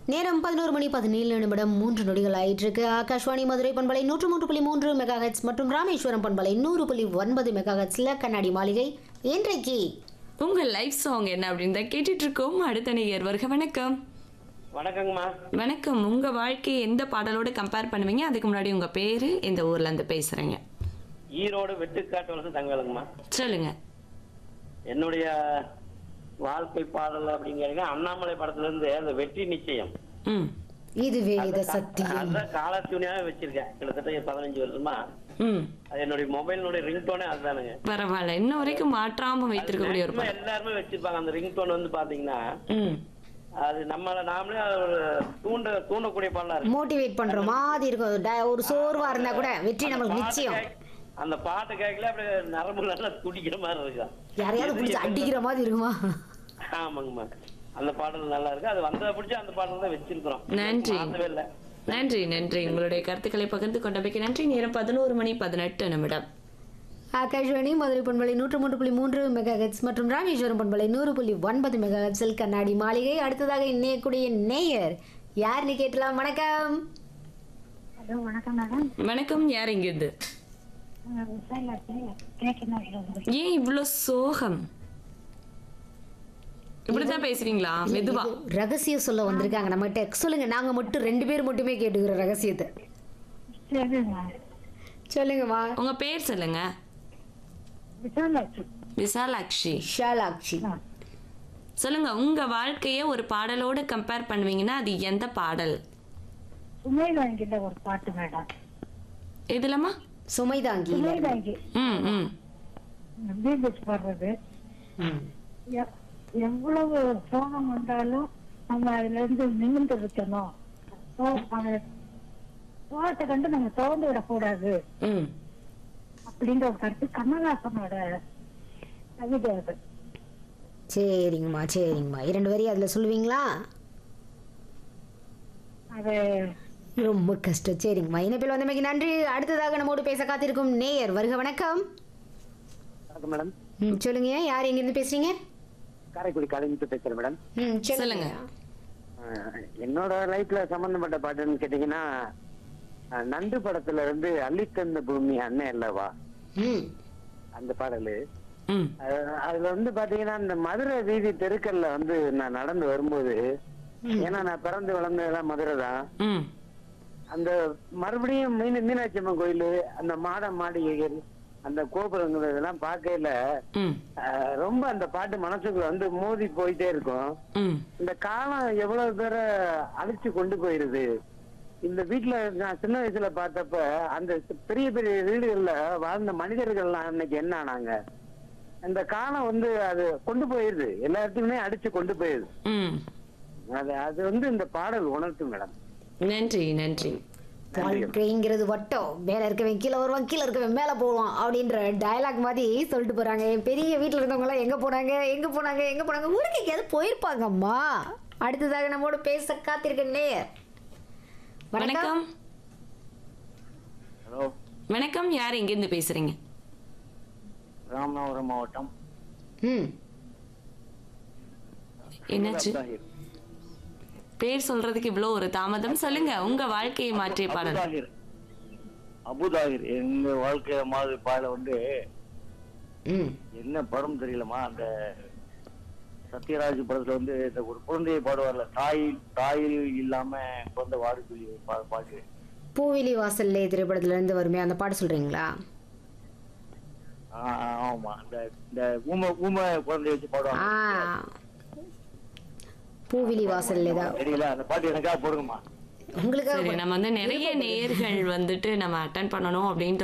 நேரம் பதினோரு மணி பதினேழு நிமிடம் மூன்று நொடிகள் ஆயிட்டிருக்கு ஆகாஷ்வாணி மதுரை பண்பலை நூற்று மூன்று புள்ளி மூன்று மெகா மற்றும் ராமேஸ்வரம் பண்பலை நூறு புள்ளி ஒன்பது மெகா கண்ணாடி மாளிகை இன்றைக்கு உங்க லைஃப் சாங் என்ன அப்படின்னு தான் கேட்டுட்டு இருக்கோம் அடுத்த நேயர் வருக வணக்கம் வணக்கங்கம்மா வணக்கம் உங்க வாழ்க்கையை எந்த பாடலோட கம்பேர் பண்ணுவீங்க அதுக்கு முன்னாடி உங்க பேரு எந்த ஊர்ல இருந்து பேசுறீங்க ஈரோடு வெட்டுக்காட்டு வளர்ந்து தங்கவேலுங்கம்மா சொல்லுங்க என்னுடைய வாழ்க்கை பாடல் அப்படிங்கிறீங்க அண்ணாமலை படத்துல இருந்து அந்த வெற்றி நிச்சயம் ம் இதுவே இத சத்தியம் அதான் காலத்துணியாவே வச்சிருக்கேன் கிட்டத்தட்ட பதினஞ்சு வருஷமா ம் அது என்னுடைய மொபைலினுடைய ரிங்டோனே அதுதானுங்க பரவாயில்ல இன்ன வரைக்கும் மாற்றாம வைத்திருக்கக்கூடிய ஒரு maximum பாடல் எல்லாருமே வச்சிருப்பாங்க அந்த ரிங்டோன் வந்து பாத்தீங்கன்னா ம் அது நம்மள நாமளே அது ஒரு தூண்ட தூண்டக்கூடிய பாடலா இருக்கு மோட்டிவேட் பண்ற மாதிரி இருக்கும் ட- ஒரு சோர்வா இருந்தா கூட வெற்றி நம்மளுக்கு பாட்டு நிச்சயம் கேக்க- அந்த பாட்டு கேட்கல அப்படியே நரம்புல எல்லாம் துடிக்கிற மாதிரி இருக்கா யாரையாவது பிடிச்சி அடிக்கிற மாதிரி இருக்குமா ஆமாங்கம்மா அந்த பாடல் நல்லா இருக்கு அது வந்ததை பிடிச்சி அந்த பாடல் தான் வச்சிருக்கிறோம் நன்றி. மாத்தவே இல்லை நன்றி நன்றி உங்களுடைய கருத்துக்களை பகிர்ந்து கொண்டமைக்கு நன்றி நேரம் பதினோரு மணி பதினெட்டு நிமிடம் ஆகாஷ்வாணி மதுரை பண்பலை நூற்று மூன்று புள்ளி மூன்று மெகா மற்றும் ராமேஸ்வரம் பண்பலை நூறு புள்ளி ஒன்பது மெகா கண்ணாடி மாளிகை அடுத்ததாக இணையக்கூடிய நேயர் யாருன்னு கேட்டலாம் வணக்கம் ஹலோ வணக்கம் மேடம் வணக்கம் யார் இங்கிருந்து கேட்கணும் ஏன் இவ்வளோ சோகம் இப்படிதான் பேசுறீங்களா மெதுவா ரகசியம் சொல்ல வந்திருக்காங்க நம்மகிட்ட சொல்லுங்க நாங்க மட்டும் ரெண்டு பேர் மட்டுமே கேட்டுக்கிறோம் ரகசியத்தை சரிங்க சொல்லுங்கம்மா உங்க பேர் சொல்லுங்க விசாலாட்சி விசாலாட்சி ஷாலாக்ஷி சொல்லுங்க உங்க வாழ்க்கைய ஒரு பாடலோட கம்பேர் பண்ணுவீங்கன்னா அது எந்த பாடல் சுமை வாங்கிட்ட ஒரு பாட்டு மேடம் இதுலமா சுமைதாங்கி சுமை வாங்கி ம் ம் பீபஸ் பாடுறது ம். எ- எவ்வளவு சோகம் வந்தாலும் நம்ம அதுல இருந்து நிமிர்ந்து இருக்கணும் சோ- அந்த சோகத்தை கண்டு நம்ம தோண்டு விடக்கூடாது ம் அப்படின்ற ஒரு கருத்து கண்ணதாசனோட கவிதை அது சரிங்கம்மா சரிங்கம்மா இரண்டு வரி அதுல சொல்லுவீங்களா அது ரொம்ப கஷ்டம் சரிங்கம்மா இணைப்பில் வந்தமைக்கு நன்றி அடுத்ததாக நம்மோடு பேச காத்திருக்கும் நேயர் வருக வணக்கம் வணக்கம் மேடம் ம், சொல்லுங்க யார் எங்கிருந்து பேசுறீங்க காரைக்குடி கலைஞர் பேசுறேன் மேடம் ம் சொல்லுங்க அஹ் என்னோட லைஃப்ல சம்பந்தப்பட்ட பாட்டுன்னு கேட்டீங்கன்னா அஹ் நண்டு படத்துல இருந்து அள்ளித்தந்த பூமி அண்ணன் அல்லவா ம் அந்த பாடலு ம் அஹ் அதுல வந்து பாத்தீங்கன்னா இந்த மதுரை வீதி தெருக்கல்ல வந்து நான் நடந்து வரும்போது ஏன்னா நான் பிறந்து வளர்ந்ததெல்லாம் மதுரை தான் ம் அந்த மறுபடியும் மீன் மீனாட்சி அம்மன் கோயில் அந்த மாட மாளிகைகள் அந்த கோபுரங்கள் இதெல்லாம் பார்க்கையில ம் அஹ் ரொம்ப அந்த பாட்டு மனசுக்குள்ள வந்து மோதி போயிட்டே இருக்கும் ம் இந்த காலம் எவ்வளவு பேரை அழிச்சு கொண்டு போயிருது இந்த வீட்டுல நான் சின்ன வயசுல பார்த்தப்ப அந்த பெரிய பெரிய வீடுகள்ல வாழ்ந்த மனிதர்கள்லாம் இன்னைக்கு என்ன ஆனாங்க அந்த காலம் வந்து அது கொண்டு போயிருது எல்லா இடத்துக்குமே அடிச்சு கொண்டு போயிருது ம் அது அது வந்து இந்த பாடல் உணர்த்து மேடம் நன்றி நன்றி வாழ்க்கைங்கிறது வட்டம் மேல இருக்கவன் கீழே வருவான் கீழே இருக்கவன் மேல போவான் அப்படின்ற டயலாக் மாதிரி சொல்லிட்டு போறாங்க என் பெரிய வீட்டுல இருந்தவங்க எல்லாம் எங்க போனாங்க எங்க போனாங்க எங்க போனாங்க ஊருக்கு எங்கேயாவது போயிருப்பாங்கம்மா அடுத்ததாக நம்மோட பேச காத்திருக்க நேயர் வணக்கம் ஹலோ வணக்கம் யார் எங்கிருந்து பேசுறீங்க ராமநாதபுரம் மாவட்டம் ம் என்னாச்சு பேர் சொல்றதுக்கு இவ்வளோ ஒரு தாமதம் சொல்லுங்க உங்க வாழ்க்கையை மாற்றிய பாடல் அபுதாகிர் அபுதாகிர் எங்க வாழ்க்கை மாதிரி பாடல வந்து ம் என்ன படம் தெரியலமா அந்த சத்யராஜ் படத்துல வந்து இந்த ஒரு குழந்தையை பாடுவார்ல தாய் தாய் இல்லாம குழந்தை வாடு சொல்லி ஒரு பா- பாட்டு பூவிலி வாசல்லே திரைப்படத்துல இருந்து வருமே அந்த பாட்டு சொல்றீங்களா ஆ, ஆ, ஆமா இந்த இந்த ஊமை ஊமை குழந்தைய வச்சு ஆ பாடுவாங்க பூவிலி வாசல்லே தான் தெரியல அந்த பாட்டு எனக்காக போடுங்கம்மா உங்களுக்காக சரி நம்ம வந்து நிறைய நேயர்கள் வந்துட்டு நம்ம அட்டன் பண்ணணும் அப்படின்ட்டு